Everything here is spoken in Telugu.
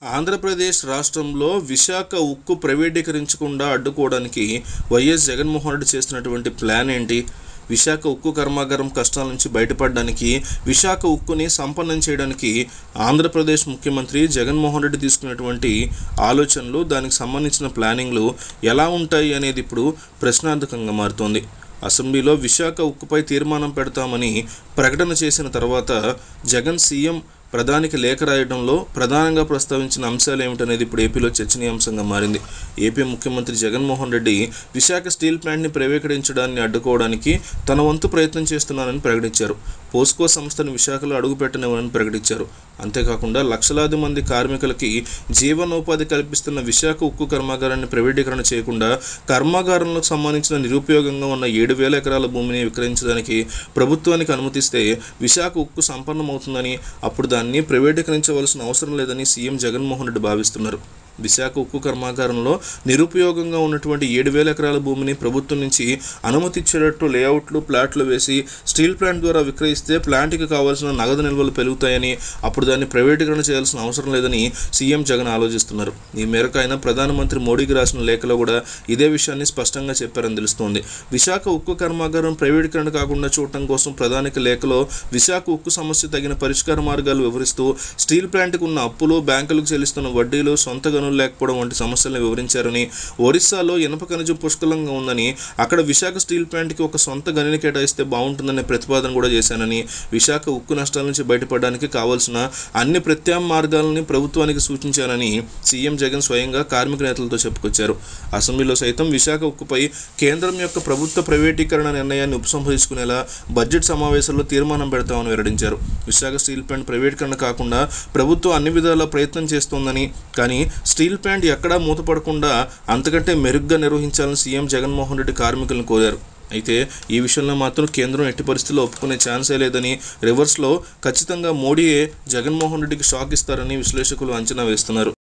ఆంధ్రప్రదేశ్ రాష్ట్రంలో విశాఖ ఉక్కు ప్రైవేటీకరించకుండా అడ్డుకోవడానికి వైఎస్ జగన్మోహన్ రెడ్డి చేస్తున్నటువంటి ప్లాన్ ఏంటి విశాఖ ఉక్కు కర్మాగారం కష్టాల నుంచి బయటపడడానికి విశాఖ ఉక్కుని సంపన్నం చేయడానికి ఆంధ్రప్రదేశ్ ముఖ్యమంత్రి జగన్మోహన్ రెడ్డి తీసుకున్నటువంటి ఆలోచనలు దానికి సంబంధించిన ప్లానింగ్లు ఎలా ఉంటాయి అనేది ఇప్పుడు ప్రశ్నార్థకంగా మారుతోంది అసెంబ్లీలో విశాఖ ఉక్కుపై తీర్మానం పెడతామని ప్రకటన చేసిన తర్వాత జగన్ సీఎం ప్రధానికి లేఖ రాయడంలో ప్రధానంగా ప్రస్తావించిన అంశాలు ఏమిటనేది ఇప్పుడు ఏపీలో చర్చనీయాంశంగా మారింది ఏపీ ముఖ్యమంత్రి జగన్మోహన్ రెడ్డి విశాఖ స్టీల్ ప్లాంట్ని ప్రైవేటీకరించడాన్ని అడ్డుకోవడానికి తన వంతు ప్రయత్నం చేస్తున్నానని ప్రకటించారు పోస్కో సంస్థను విశాఖలో అడుగుపెట్టనివ్వనని ప్రకటించారు అంతేకాకుండా లక్షలాది మంది కార్మికులకి జీవనోపాధి కల్పిస్తున్న విశాఖ ఉక్కు కర్మాగారాన్ని ప్రైవేటీకరణ చేయకుండా కర్మాగారంలో సంబంధించిన నిరుపయోగంగా ఉన్న ఏడు వేల ఎకరాల భూమిని విక్రయించడానికి ప్రభుత్వానికి అనుమతిస్తే విశాఖ ఉక్కు సంపన్నమవుతుందని అప్పుడు దాన్ని ప్రైవేటీకరించవలసిన అవసరం లేదని సీఎం జగన్మోహన్ రెడ్డి భావిస్తున్నారు విశాఖ ఉక్కు కర్మాగారంలో నిరుపయోగంగా ఉన్నటువంటి ఏడు వేల ఎకరాల భూమిని ప్రభుత్వం నుంచి అనుమతి ఇచ్చేటట్టు లేఅవుట్లు ప్లాట్లు వేసి స్టీల్ ప్లాంట్ ద్వారా విక్రయిస్తే ప్లాంట్కి కావాల్సిన నగదు నిల్వలు పెరుగుతాయని అప్పుడు దాన్ని ప్రైవేటీకరణ చేయాల్సిన అవసరం లేదని సీఎం జగన్ ఆలోచిస్తున్నారు ఈ మేరకు ఆయన ప్రధానమంత్రి మోడీకి రాసిన లేఖలో కూడా ఇదే విషయాన్ని స్పష్టంగా చెప్పారని తెలుస్తోంది విశాఖ ఉక్కు కర్మాగారం ప్రైవేటీకరణ కాకుండా చూడటం కోసం ప్రధానికి లేఖలో విశాఖ ఉక్కు సమస్య తగిన పరిష్కార మార్గాలు వివరిస్తూ స్టీల్ ప్లాంట్కు ఉన్న అప్పులు బ్యాంకులకు చెల్లిస్తున్న వడ్డీలు సొంత గనులు లేకపోవడం వంటి సమస్యలను వివరించారని ఒరిస్సాలో ఇనప ఖనిజం పుష్కలంగా ఉందని అక్కడ విశాఖ స్టీల్ ప్లాంట్కి ఒక సొంత గనిని కేటాయిస్తే బాగుంటుందనే ప్రతిపాదన కూడా చేశానని విశాఖ ఉక్కు నష్టాల నుంచి బయటపడడానికి కావాల్సిన అన్ని ప్రత్యామ్నాయ మార్గాలని ప్రభుత్వానికి సూచించానని సీఎం జగన్ స్వయంగా కార్మిక నేతలతో చెప్పుకొచ్చారు అసెంబ్లీలో సైతం విశాఖ ఉక్కుపై కేంద్రం యొక్క ప్రభుత్వ ప్రైవేటీకరణ నిర్ణయాన్ని ఉపసంహరించుకునేలా బడ్జెట్ సమావేశంలో తీర్మానం పెడతామని వెల్లడించారు విశాఖ స్టీల్ ప్లాంట్ ప్రైవేటీకరణ కాకుండా ప్రభుత్వం అన్ని విధాలా ప్రయత్నం చేస్తోందని కానీ స్టీల్ ప్లాంట్ ఎక్కడా మూతపడకుండా అంతకంటే మెరుగ్గా నిర్వహించాలని సీఎం జగన్మోహన్ రెడ్డి కార్మికులను కోరారు అయితే ఈ విషయంలో మాత్రం కేంద్రం ఎట్టి పరిస్థితుల్లో ఒప్పుకునే ఛాన్సే లేదని రివర్స్లో ఖచ్చితంగా మోడీయే జగన్మోహన్ రెడ్డికి షాక్ ఇస్తారని విశ్లేషకులు అంచనా వేస్తున్నారు